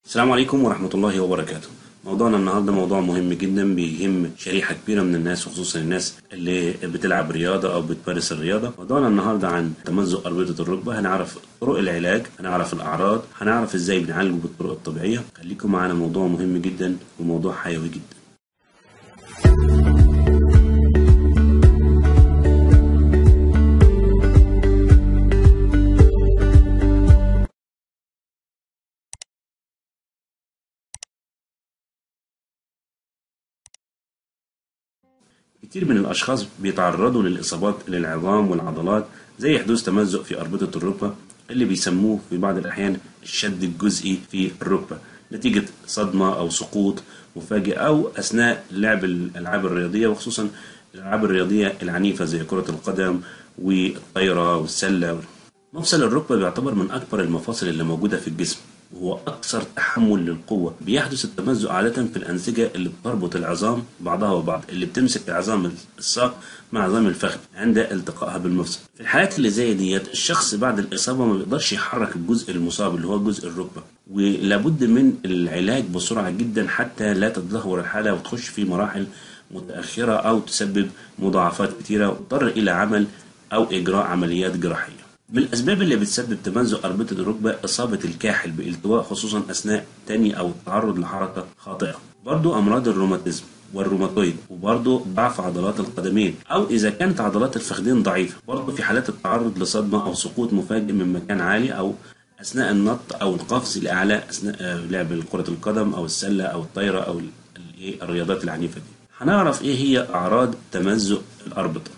السلام عليكم ورحمة الله وبركاته موضوعنا النهاردة موضوع مهم جدا بيهم شريحة كبيرة من الناس وخصوصا الناس اللي بتلعب رياضة أو بتمارس الرياضة موضوعنا النهاردة عن تمزق أربطة الركبة هنعرف طرق العلاج هنعرف الأعراض هنعرف إزاي بنعالجه بالطرق الطبيعية خليكم معانا موضوع مهم جدا وموضوع حيوي جدا كتير من الأشخاص بيتعرضوا للإصابات للعظام والعضلات زي حدوث تمزق في أربطة الركبة اللي بيسموه في بعض الأحيان الشد الجزئي في الركبة نتيجة صدمة أو سقوط مفاجئ أو أثناء لعب الألعاب الرياضية وخصوصا الألعاب الرياضية العنيفة زي كرة القدم والطايرة والسلة مفصل الركبة بيعتبر من أكبر المفاصل اللي موجودة في الجسم وهو أكثر تحمل للقوة بيحدث التمزق عادة في الأنسجة اللي بتربط العظام بعضها وبعض اللي بتمسك عظام الساق مع عظام الفخذ عند التقائها بالمفصل في الحالات اللي زي ديت الشخص بعد الإصابة ما بيقدرش يحرك الجزء المصاب اللي هو جزء الركبة ولابد من العلاج بسرعة جدا حتى لا تتدهور الحالة وتخش في مراحل متأخرة أو تسبب مضاعفات كثيرة وتضطر إلى عمل أو إجراء عمليات جراحية من الأسباب اللي بتسبب تمزق أربطة الركبة إصابة الكاحل بالتواء خصوصا أثناء تاني أو التعرض لحركة خاطئة برضو أمراض الروماتيزم والروماتويد وبرضه ضعف عضلات القدمين أو إذا كانت عضلات الفخذين ضعيفة برضه في حالات التعرض لصدمة أو سقوط مفاجئ من مكان عالي أو أثناء النط أو القفز لأعلى أثناء لعب كرة القدم أو السلة أو الطايرة أو الرياضات العنيفة دي هنعرف إيه هي أعراض تمزق الأربطة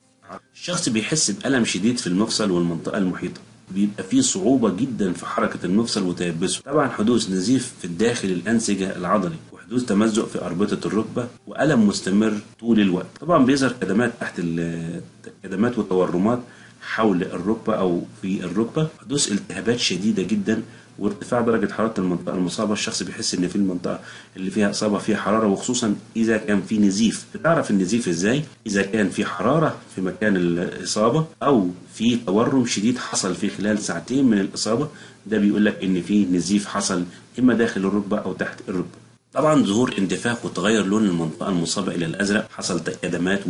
الشخص بيحس بألم شديد في المفصل والمنطقة المحيطة بيبقى فيه صعوبة جدا في حركة المفصل وتيبسه طبعا حدوث نزيف في الداخل الأنسجة العضلي وحدوث تمزق في أربطة الركبة وألم مستمر طول الوقت طبعا بيظهر كدمات تحت كدمات وتورمات حول الركبة أو في الركبة حدوث التهابات شديدة جدا وارتفاع درجة حرارة المنطقة المصابة الشخص بيحس إن في المنطقة اللي فيها إصابة فيها حرارة وخصوصا إذا كان في نزيف بتعرف النزيف إزاي؟ إذا كان في حرارة في مكان الإصابة أو في تورم شديد حصل في خلال ساعتين من الإصابة ده بيقول لك إن في نزيف حصل إما داخل الركبة أو تحت الركبة طبعا ظهور انتفاخ وتغير لون المنطقة المصابة إلى الأزرق حصل كدمات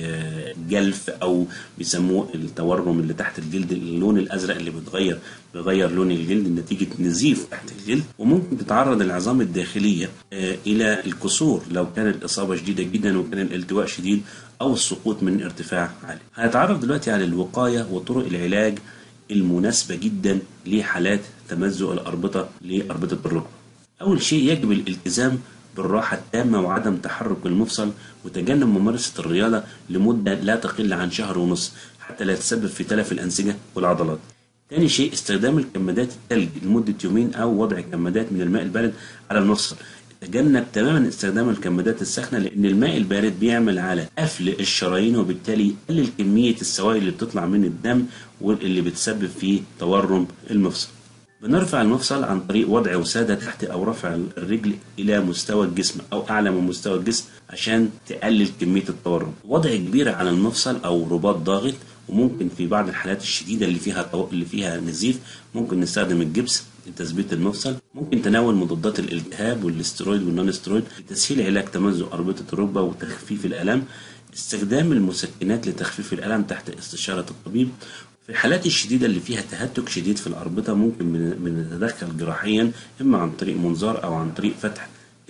وجلف أو بيسموه التورم اللي تحت الجلد اللون الأزرق اللي بيتغير بيغير لون الجلد نتيجة نزيف تحت الجلد وممكن تتعرض العظام الداخلية إلى الكسور لو كانت الإصابة شديدة جدا وكان الالتواء شديد أو السقوط من ارتفاع عالي هنتعرف دلوقتي على الوقاية وطرق العلاج المناسبة جدا لحالات تمزق الأربطة لأربطة الركبة أول شيء يجب الالتزام بالراحة التامة وعدم تحرك المفصل وتجنب ممارسة الرياضة لمدة لا تقل عن شهر ونصف حتى لا تسبب في تلف الأنسجة والعضلات. تاني شيء استخدام الكمادات الثلج لمدة يومين أو وضع كمادات من الماء البارد على المفصل. تجنب تماما استخدام الكمادات الساخنة لأن الماء البارد بيعمل على قفل الشرايين وبالتالي يقلل كمية السوائل اللي بتطلع من الدم واللي بتسبب في تورم المفصل. بنرفع المفصل عن طريق وضع وسادة تحت أو رفع الرجل إلى مستوى الجسم أو أعلى من مستوى الجسم عشان تقلل كمية التورم وضع كبير على المفصل أو رباط ضاغط وممكن في بعض الحالات الشديدة اللي فيها اللي فيها نزيف ممكن نستخدم الجبس لتثبيت المفصل ممكن تناول مضادات الالتهاب والاسترويد والنون استرويد لتسهيل علاج تمزق أربطة الركبة وتخفيف الآلام استخدام المسكنات لتخفيف الألم تحت استشارة الطبيب في الحالات الشديدة اللي فيها تهتك شديد في الأربطة ممكن بنتدخل جراحيا إما عن طريق منظار أو عن طريق فتح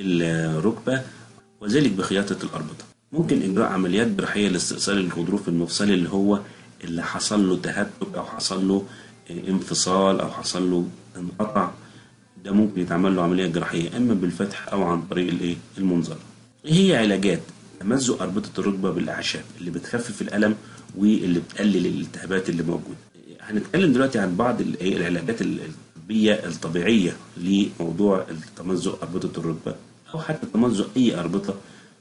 الركبة وذلك بخياطة الأربطة ممكن إجراء عمليات جراحية لاستئصال الغضروف المفصلي اللي هو اللي حصل له تهتك أو حصل له انفصال أو حصل له انقطع ده ممكن يتعمل له عملية جراحية إما بالفتح أو عن طريق الإيه المنظار إيه هي علاجات تمزق أربطة الركبة بالأعشاب اللي بتخفف الألم واللي بتقلل الالتهابات اللي موجودة هنتكلم دلوقتي عن بعض العلاجات الطبية الطبيعية لموضوع تمزق أربطة الركبة أو حتى تمزق أي أربطة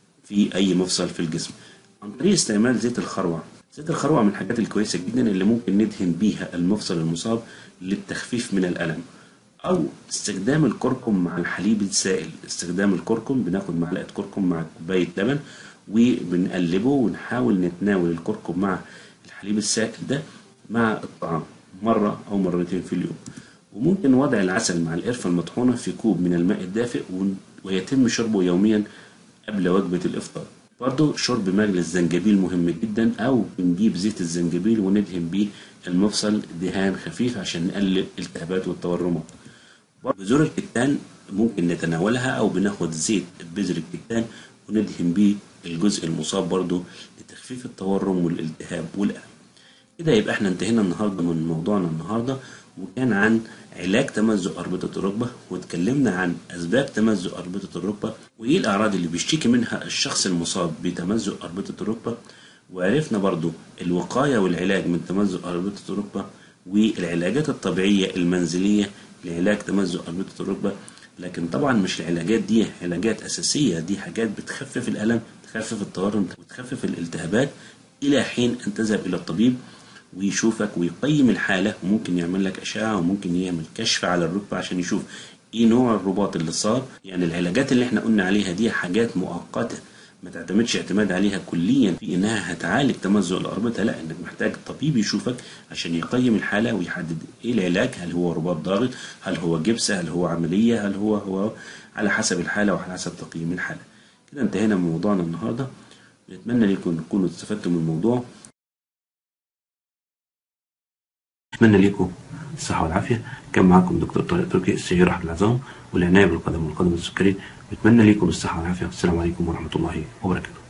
في أي مفصل في الجسم عن طريق استعمال زيت الخروع زيت الخروع من الحاجات الكويسة جدا اللي ممكن ندهن بيها المفصل المصاب للتخفيف من الألم أو استخدام الكركم مع الحليب السائل استخدام الكركم بناخد معلقة كركم مع كوباية لبن وبنقلبه ونحاول نتناول الكركم مع الحليب السائل ده مع الطعام مرة أو مرتين في اليوم وممكن وضع العسل مع القرفة المطحونة في كوب من الماء الدافئ ون- ويتم شربه يوميا قبل وجبة الإفطار برضو شرب مجلس الزنجبيل مهم جدا أو بنجيب زيت الزنجبيل وندهن بيه المفصل دهان خفيف عشان نقلل الالتهابات والتورمات بذور الكتان ممكن نتناولها أو بناخد زيت بذر الكتان وندهن بيه الجزء المصاب برضو لتخفيف التورم والالتهاب والألم كده يبقى احنا انتهينا النهارده من موضوعنا النهارده وكان عن علاج تمزق أربطة الركبة واتكلمنا عن أسباب تمزق أربطة الركبة وإيه الأعراض اللي بيشتكي منها الشخص المصاب بتمزق أربطة الركبة وعرفنا برضو الوقاية والعلاج من تمزق أربطة الركبة والعلاجات الطبيعية المنزلية لعلاج تمزق أربطة الركبة لكن طبعا مش العلاجات دي علاجات أساسية دي حاجات بتخفف الألم تخفف التورم وتخفف الالتهابات إلى حين أن تذهب إلى الطبيب ويشوفك ويقيم الحالة وممكن يعمل لك أشعة وممكن يعمل كشف على الركبة عشان يشوف إيه نوع الرباط اللي صار يعني العلاجات اللي احنا قلنا عليها دي حاجات مؤقتة ما تعتمدش اعتماد عليها كليا في انها هتعالج تمزق الاربطه لا انك محتاج طبيب يشوفك عشان يقيم الحاله ويحدد ايه العلاج هل هو رباط ضاغط هل هو جبس هل هو عمليه هل هو هو على حسب الحاله وعلى حسب تقييم الحاله كده انتهينا من موضوعنا النهارده نتمنى لكم تكونوا استفدتم من الموضوع اتمنى لكم الصحة والعافية كان معكم دكتور طارق تركي السيد رحمة العظام والعناية بالقدم والقدم السكري بتمنى لكم الصحة والعافية والسلام عليكم ورحمة الله وبركاته